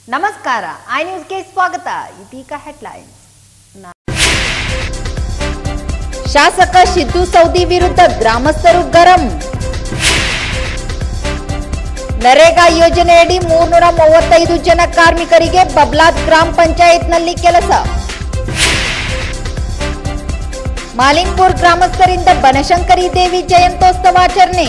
ನಮಸ್ಕಾರ ಐ ನ್ಯೂಸ್ಗೆ ಸ್ವಾಗತ ಇದೀಗ ಹೆಡ್ಲೈನ್ಸ್ ಶಾಸಕ ಸಿದ್ದು ಸೌದಿ ವಿರುದ್ಧ ಗ್ರಾಮಸ್ಥರು ಗರಂ ನರೇಗಾ ಯೋಜನೆಯಡಿ ಮೂರ್ನೂರ ಮೂವತ್ತೈದು ಜನ ಕಾರ್ಮಿಕರಿಗೆ ಬಬ್ಲಾದ್ ಗ್ರಾಮ ಪಂಚಾಯತ್ನಲ್ಲಿ ಕೆಲಸ ಮಾಲಿಂಗ್ಪುರ್ ಗ್ರಾಮಸ್ಥರಿಂದ ಬನಶಂಕರಿ ದೇವಿ ಜಯಂತ್ಯೋತ್ಸವಾಚರಣೆ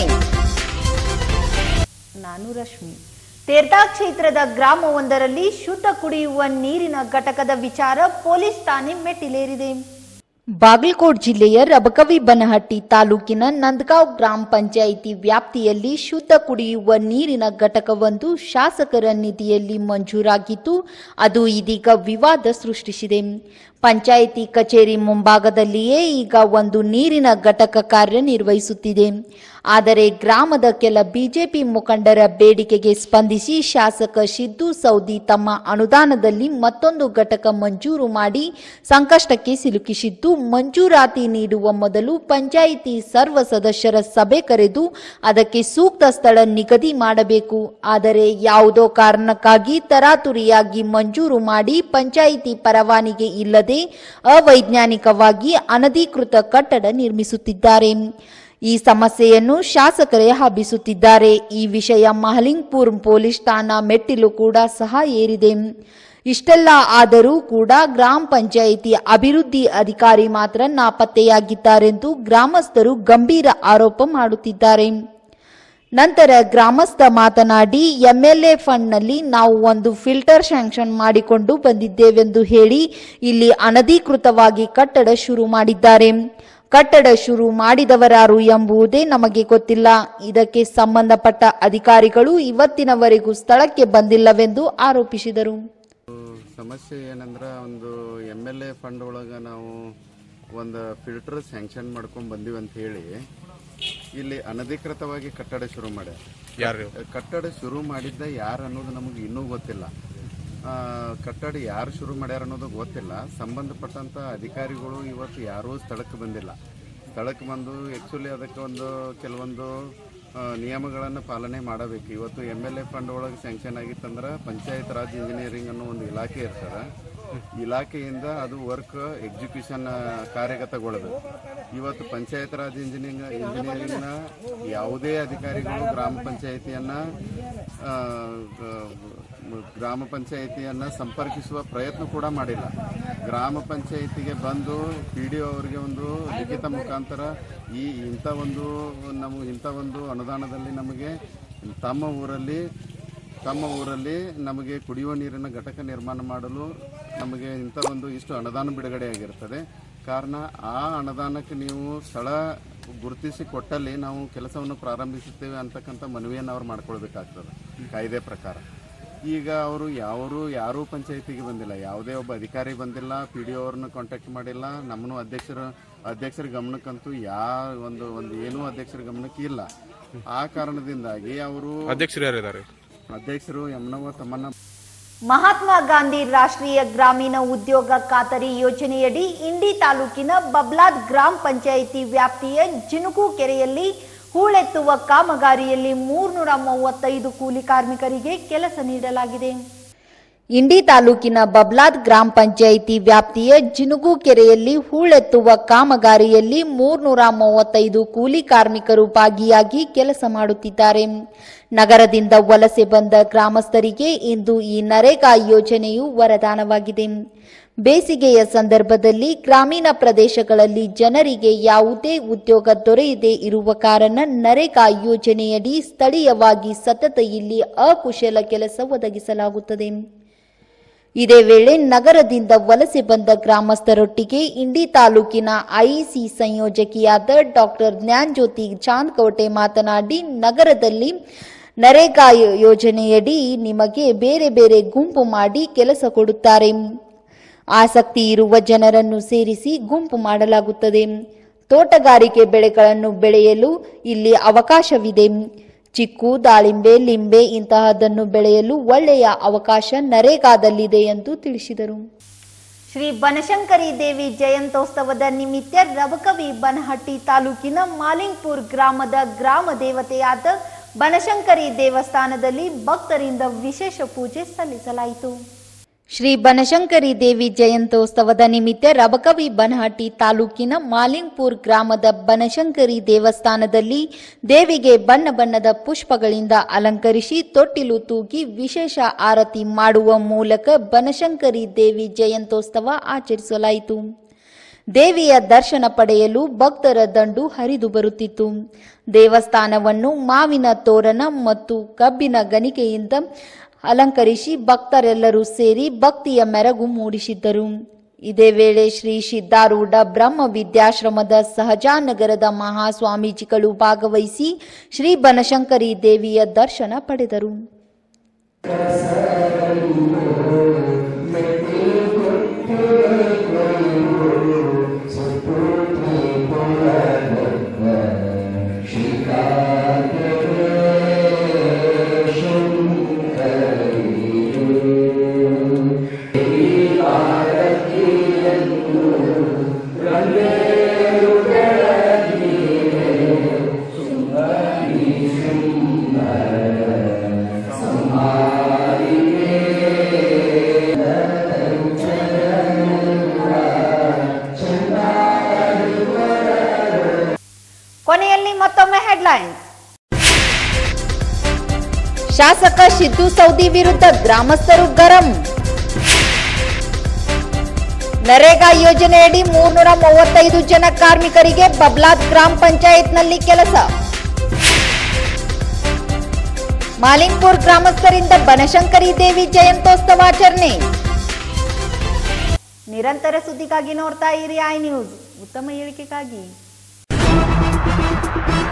ನಾನು ರಶ್ಮಿ ತೇರ್ತಾ ಕ್ಷೇತ್ರದ ಗ್ರಾಮವೊಂದರಲ್ಲಿ ಶುದ್ಧ ಕುಡಿಯುವ ನೀರಿನ ಘಟಕದ ವಿಚಾರ ಪೊಲೀಸ್ ಠಾಣೆ ಮೆಟ್ಟಿಲೇರಿದೆ ಬಾಗಲಕೋಟ್ ಜಿಲ್ಲೆಯ ರಬಕವಿ ಬನಹಟ್ಟಿ ತಾಲೂಕಿನ ನಂದಗಾಂವ್ ಗ್ರಾಮ ಪಂಚಾಯಿತಿ ವ್ಯಾಪ್ತಿಯಲ್ಲಿ ಶುದ್ಧ ಕುಡಿಯುವ ನೀರಿನ ಘಟಕವೊಂದು ಶಾಸಕರ ನಿಧಿಯಲ್ಲಿ ಮಂಜೂರಾಗಿದ್ದು ಅದು ಇದೀಗ ವಿವಾದ ಸೃಷ್ಟಿಸಿದೆ ಪಂಚಾಯಿತಿ ಕಚೇರಿ ಮುಂಭಾಗದಲ್ಲಿಯೇ ಈಗ ಒಂದು ನೀರಿನ ಘಟಕ ಕಾರ್ಯನಿರ್ವಹಿಸುತ್ತಿದೆ ಆದರೆ ಗ್ರಾಮದ ಕೆಲ ಬಿಜೆಪಿ ಮುಖಂಡರ ಬೇಡಿಕೆಗೆ ಸ್ಪಂದಿಸಿ ಶಾಸಕ ಸಿದ್ದು ಸೌದಿ ತಮ್ಮ ಅನುದಾನದಲ್ಲಿ ಮತ್ತೊಂದು ಘಟಕ ಮಂಜೂರು ಮಾಡಿ ಸಂಕಷ್ಟಕ್ಕೆ ಸಿಲುಕಿಸಿದ್ದು ಮಂಜೂರಾತಿ ನೀಡುವ ಮೊದಲು ಪಂಚಾಯಿತಿ ಸರ್ವ ಸದಸ್ಯರ ಸಭೆ ಕರೆದು ಅದಕ್ಕೆ ಸೂಕ್ತ ಸ್ಥಳ ನಿಗದಿ ಮಾಡಬೇಕು ಆದರೆ ಯಾವುದೋ ಕಾರಣಕ್ಕಾಗಿ ತರಾತುರಿಯಾಗಿ ಮಂಜೂರು ಮಾಡಿ ಪಂಚಾಯಿತಿ ಪರವಾನಿಗೆ ಇಲ್ಲದೆ ಅವೈಜ್ಞಾನಿಕವಾಗಿ ಅನಧಿಕೃತ ಕಟ್ಟಡ ನಿರ್ಮಿಸುತ್ತಿದ್ದಾರೆ ಈ ಸಮಸ್ಯೆಯನ್ನು ಶಾಸಕರೇ ಹಬ್ಬಿಸುತ್ತಿದ್ದಾರೆ ಈ ವಿಷಯ ಮಹಲಿಂಗ್ಪುರ್ ಪೊಲೀಸ್ ಠಾಣಾ ಮೆಟ್ಟಿಲು ಕೂಡ ಸಹ ಏರಿದೆ ಇಷ್ಟೆಲ್ಲ ಆದರೂ ಕೂಡ ಗ್ರಾಮ ಪಂಚಾಯಿತಿ ಅಭಿವೃದ್ಧಿ ಅಧಿಕಾರಿ ಮಾತ್ರ ನಾಪತ್ತೆಯಾಗಿದ್ದಾರೆಂದು ಗ್ರಾಮಸ್ಥರು ಗಂಭೀರ ಆರೋಪ ಮಾಡುತ್ತಿದ್ದಾರೆ ನಂತರ ಗ್ರಾಮಸ್ಥ ಮಾತನಾಡಿ ಎಂಎಲ್ಎ ಫಂಡ್ನಲ್ಲಿ ನಾವು ಒಂದು ಫಿಲ್ಟರ್ ಸ್ಯಾಂಕ್ಷನ್ ಮಾಡಿಕೊಂಡು ಬಂದಿದ್ದೇವೆಂದು ಹೇಳಿ ಇಲ್ಲಿ ಅನಧಿಕೃತವಾಗಿ ಕಟ್ಟಡ ಶುರು ಮಾಡಿದ್ದಾರೆ ಕಟ್ಟಡ ಶುರು ಮಾಡಿದವರಾರು ಎಂಬುದೇ ನಮಗೆ ಗೊತ್ತಿಲ್ಲ ಇದಕ್ಕೆ ಸಂಬಂಧಪಟ್ಟ ಅಧಿಕಾರಿಗಳು ಇವತ್ತಿನವರೆಗೂ ಸ್ಥಳಕ್ಕೆ ಬಂದಿಲ್ಲವೆಂದು ಆರೋಪಿಸಿದರು ಸಮಸ್ಯೆ ಏನಂದ್ರೆ ಒಂದು ಎಮ್ ಎಲ್ ಎ ಫಂಡ್ ಒಳಗೆ ನಾವು ಒಂದು ಫಿಲ್ಟರ್ ಸ್ಯಾಂಕ್ಷನ್ ಮಾಡ್ಕೊಂಡು ಬಂದೀವಿ ಅಂತ ಹೇಳಿ ಇಲ್ಲಿ ಅನಧಿಕೃತವಾಗಿ ಕಟ್ಟಡ ಶುರು ಮಾಡ್ಯಾರ ಯಾರು ಕಟ್ಟಡ ಶುರು ಮಾಡಿದ್ದ ಯಾರು ಅನ್ನೋದು ನಮಗೆ ಇನ್ನೂ ಗೊತ್ತಿಲ್ಲ ಆ, ಕಟ್ಟಡ ಯಾರು ಶುರು ಮಾಡ್ಯಾರ ಅನ್ನೋದು ಗೊತ್ತಿಲ್ಲ ಸಂಬಂಧಪಟ್ಟಂತ ಅಧಿಕಾರಿಗಳು ಇವತ್ತು ಯಾರೂ ಸ್ಥಳಕ್ಕೆ ಬಂದಿಲ್ಲ ಸ್ಥಳಕ್ಕೆ ಬಂದು ಆ್ಯಕ್ಚುಲಿ ಅದಕ್ಕೆ ಒಂದು ಕೆಲವೊಂದು ಆ, ನಿಯಮಗಳನ್ನು ಪಾಲನೆ ಮಾಡಬೇಕು ಇವತ್ತು ಎಮ್ ಎಲ್ ಎ ಫಂಡ್ ಒಳಗೆ ಸ್ಯಾಂಕ್ಷನ್ ಆಗಿತ್ತಂದ್ರೆ ಪಂಚಾಯತ್ ರಾಜ್ ಇಂಜಿನಿಯರಿಂಗ್ ಅನ್ನೋ ಒಂದು ಇಲಾಖೆ ಇರ್ತದೆ ಇಲಾಖೆಯಿಂದ ಅದು ವರ್ಕ್ ಎಕ್ಸಿಕ್ಯೂಷನ್ ಕಾರ್ಯಗತಗೊಳ್ಳಬೇಕು ಇವತ್ತು ಪಂಚಾಯತ್ ರಾಜ್ ಇಂಜಿನಿಯರಿಂಗ್ ಇಂಜಿನಿಯರಿಂಗ್ನ ಯಾವುದೇ ಅಧಿಕಾರಿಗಳು ಗ್ರಾಮ ಪಂಚಾಯಿತಿಯನ್ನ ಆ, ಗ- ಗ್ರಾಮ ಪಂಚಾಯಿತಿಯನ್ನ ಸಂಪರ್ಕಿಸುವ ಪ್ರಯತ್ನ ಕೂಡ ಮಾಡಿಲ್ಲ ಗ್ರಾಮ ಪಂಚಾಯಿತಿಗೆ ಬಂದು ಪಿ ಡಿ ಅವರಿಗೆ ಒಂದು ಲಿಖಿತ ಮುಖಾಂತರ ಈ ಇಂಥ ಒಂದು ನಮ್ಮ ಇಂಥ ಒಂದು ಅನುದಾನದಲ್ಲಿ ನಮಗೆ ತಮ್ಮ ಊರಲ್ಲಿ ತಮ್ಮ ಊರಲ್ಲಿ ನಮಗೆ ಕುಡಿಯುವ ನೀರಿನ ಘಟಕ ನಿರ್ಮಾಣ ಮಾಡಲು ನಮಗೆ ಇಂಥ ಒಂದು ಇಷ್ಟು ಅನುದಾನ ಬಿಡುಗಡೆ ಆಗಿರ್ತದೆ ಕಾರಣ ಆ ಅನುದಾನಕ್ಕೆ ನೀವು ಸ್ಥಳ ಗುರುತಿಸಿ ಕೊಟ್ಟಲ್ಲಿ ನಾವು ಕೆಲಸವನ್ನು ಪ್ರಾರಂಭಿಸುತ್ತೇವೆ ಅಂತಕ್ಕಂಥ ಮನವಿಯನ್ನು ಅವ್ರು ಮಾಡ್ಕೊಳ್ಬೇಕಾಗ್ತದೆ ಕಾಯ್ದೆ ಪ್ರಕಾರ ಈಗ ಅವರು ಯಾರು ಯಾರೂ ಪಂಚಾಯತಿಗೆ ಬಂದಿಲ್ಲ ಯಾವುದೇ ಒಬ್ಬ ಅಧಿಕಾರಿ ಬಂದಿಲ್ಲ ಪಿ ಡಿ ಅವ್ರನ್ನ ಕಾಂಟ್ಯಾಕ್ಟ್ ಮಾಡಿಲ್ಲ ನಮ್ಮನ್ನು ಅಧ್ಯಕ್ಷರ ಅಧ್ಯಕ್ಷರ ಗಮನಕ್ಕಂತೂ ಯಾ ಒಂದು ಒಂದು ಏನೂ ಅಧ್ಯಕ್ಷರ ಗಮನಕ್ಕೆ ಇಲ್ಲ ಆ ಕಾರಣದಿಂದಾಗಿ ಅವರು ಅಧ್ಯಕ್ಷರು ಯಾರಿದ್ದಾರೆ ಅಧ್ಯಕ್ಷರು ಯಮನವ ತಮ್ಮನ್ನ ಮಹಾತ್ಮ ಗಾಂಧಿ ರಾಷ್ಟ್ರೀಯ ಗ್ರಾಮೀಣ ಉದ್ಯೋಗ ಖಾತರಿ ಯೋಜನೆಯಡಿ ಇಂಡಿ ತಾಲೂಕಿನ ಬಬ್ಲಾದ್ ಗ್ರಾಮ ಪಂಚಾಯಿತಿ ವ್ಯಾಪ್ತಿಯ ಜಿನುಗು ಕೆರೆಯಲ್ಲಿ ಹೂಳೆತ್ತುವ ಕಾಮಗಾರಿಯಲ್ಲಿ ಮೂರ್ನೂರ ಮೂವತ್ತೈದು ಕೂಲಿ ಕಾರ್ಮಿಕರಿಗೆ ಕೆಲಸ ನೀಡಲಾಗಿದೆ ಇಂಡಿ ತಾಲೂಕಿನ ಬಬ್ಲಾದ್ ಗ್ರಾಮ ಪಂಚಾಯಿತಿ ವ್ಯಾಪ್ತಿಯ ಜಿನುಗು ಕೆರೆಯಲ್ಲಿ ಹೂಳೆತ್ತುವ ಕಾಮಗಾರಿಯಲ್ಲಿ ಮೂರ್ನೂರ ಮೂವತ್ತೈದು ಕೂಲಿ ಕಾರ್ಮಿಕರು ಭಾಗಿಯಾಗಿ ಕೆಲಸ ಮಾಡುತ್ತಿದ್ದಾರೆ ನಗರದಿಂದ ವಲಸೆ ಬಂದ ಗ್ರಾಮಸ್ಥರಿಗೆ ಇಂದು ಈ ನರೇಗಾ ಯೋಜನೆಯು ವರದಾನವಾಗಿದೆ ಬೇಸಿಗೆಯ ಸಂದರ್ಭದಲ್ಲಿ ಗ್ರಾಮೀಣ ಪ್ರದೇಶಗಳಲ್ಲಿ ಜನರಿಗೆ ಯಾವುದೇ ಉದ್ಯೋಗ ದೊರೆಯದೇ ಇರುವ ಕಾರಣ ನರೇಗಾ ಯೋಜನೆಯಡಿ ಸ್ಥಳೀಯವಾಗಿ ಸತತ ಇಲ್ಲಿ ಅಕುಶಲ ಕೆಲಸ ಒದಗಿಸಲಾಗುತ್ತದೆ ಇದೇ ವೇಳೆ ನಗರದಿಂದ ವಲಸೆ ಬಂದ ಗ್ರಾಮಸ್ಥರೊಟ್ಟಿಗೆ ಇಂಡಿ ತಾಲೂಕಿನ ಐಸಿ ಸಂಯೋಜಕಿಯಾದ ಡಾಕ್ಟರ್ ಜ್ಞಾನಜ್ಯೋತಿ ಚಾಂದ್ಕೋಟೆ ಮಾತನಾಡಿ ನಗರದಲ್ಲಿ ನರೇಗಾ ಯೋ- ಯೋಜನೆಯಡಿ ನಿಮಗೆ ಬೇರೆ ಬೇರೆ ಗುಂಪು ಮಾಡಿ ಕೆಲಸ ಕೊಡುತ್ತಾರೆ ಆಸಕ್ತಿ ಇರುವ ಜನರನ್ನು ಸೇರಿಸಿ ಗುಂಪು ಮಾಡಲಾಗುತ್ತದೆ ತೋಟಗಾರಿಕೆ ಬೆಳೆಗಳನ್ನು ಬೆಳೆಯಲು ಇಲ್ಲಿ ಅವಕಾಶವಿದೆ ಚಿಕ್ಕು ದಾಳಿಂಬೆ ಲಿಂಬೆ ಇಂತಹದನ್ನು ಬೆಳೆಯಲು ಒಳ್ಳೆಯ ಅವಕಾಶ ನರೇಗಾದಲ್ಲಿದೆ ಎಂದು ತಿಳಿಸಿದರು ಶ್ರೀ ಬನಶಂಕರಿ ದೇವಿ ಜಯಂತ್ಯೋತ್ಸವದ ನಿಮಿತ್ತ ರಬಕವಿ ಬನಹಟ್ಟಿ ತಾಲೂಕಿನ ಮಾಲಿಂಗ್ಪುರ್ ಗ್ರಾಮದ ಗ್ರಾಮ ದೇವತೆಯಾದ ಬನಶಂಕರಿ ದೇವಸ್ಥಾನದಲ್ಲಿ ಭಕ್ತರಿಂದ ವಿಶೇಷ ಪೂಜೆ ಸಲ್ಲಿಸಲಾಯಿತು ಶ್ರೀ ಬನಶಂಕರಿ ದೇವಿ ಜಯಂತ್ಯೋತ್ಸವದ ನಿಮಿತ್ತ ರಬಕವಿ ಬನಹಟ್ಟಿ ತಾಲೂಕಿನ ಮಾಲಿಂಗ್ಪುರ್ ಗ್ರಾಮದ ಬನಶಂಕರಿ ದೇವಸ್ಥಾನದಲ್ಲಿ ದೇವಿಗೆ ಬಣ್ಣ ಬಣ್ಣದ ಪುಷ್ಪಗಳಿಂದ ಅಲಂಕರಿಸಿ ತೊಟ್ಟಿಲು ತೂಗಿ ವಿಶೇಷ ಆರತಿ ಮಾಡುವ ಮೂಲಕ ಬನಶಂಕರಿ ದೇವಿ ಜಯಂತ್ಯೋತ್ಸವ ಆಚರಿಸಲಾಯಿತು ದೇವಿಯ ದರ್ಶನ ಪಡೆಯಲು ಭಕ್ತರ ದಂಡು ಹರಿದು ಬರುತ್ತಿತ್ತು ದೇವಸ್ಥಾನವನ್ನು ಮಾವಿನ ತೋರಣ ಮತ್ತು ಕಬ್ಬಿನ ಗಣಿಕೆಯಿಂದ ಅಲಂಕರಿಸಿ ಭಕ್ತರೆಲ್ಲರೂ ಸೇರಿ ಭಕ್ತಿಯ ಮೆರಗು ಮೂಡಿಸಿದ್ದರು ಇದೇ ವೇಳೆ ಶ್ರೀ ಸಿದ್ಧಾರೂಢ ಬ್ರಹ್ಮ ವಿದ್ಯಾಶ್ರಮದ ಸಹಜಾನಗರದ ಮಹಾಸ್ವಾಮೀಜಿಗಳು ಭಾಗವಹಿಸಿ ಶ್ರೀ ಬನಶಂಕರಿ ದೇವಿಯ ದರ್ಶನ ಪಡೆದರು ಕೊನೆಯಲ್ಲಿ ಮತ್ತೊಮ್ಮೆ ಹೆಡ್ಲೈನ್ಸ್ ಶಾಸಕ ಸಿದ್ದು ಸೌದಿ ವಿರುದ್ಧ ಗ್ರಾಮಸ್ಥರು ಗರಂ ನರೇಗಾ ಯೋಜನೆಯಡಿ ಮೂರ್ನೂರ ಮೂವತ್ತೈದು ಜನ ಕಾರ್ಮಿಕರಿಗೆ ಬಬ್ಲಾದ್ ಗ್ರಾಮ ಪಂಚಾಯತ್ನಲ್ಲಿ ಕೆಲಸ ಮಾಲಿಂಗ್ಪುರ್ ಗ್ರಾಮಸ್ಥರಿಂದ ಬನಶಂಕರಿ ದೇವಿ ಜಯಂತ್ಯೋತ್ಸವಾಚರಣೆ ನಿರಂತರ ಸುದ್ದಿಗಾಗಿ ನೋಡ್ತಾ ಇರಿ ಐ ನ್ಯೂಸ್ ಉತ್ತಮ ಹೇಳಿಕೆಗಾಗಿ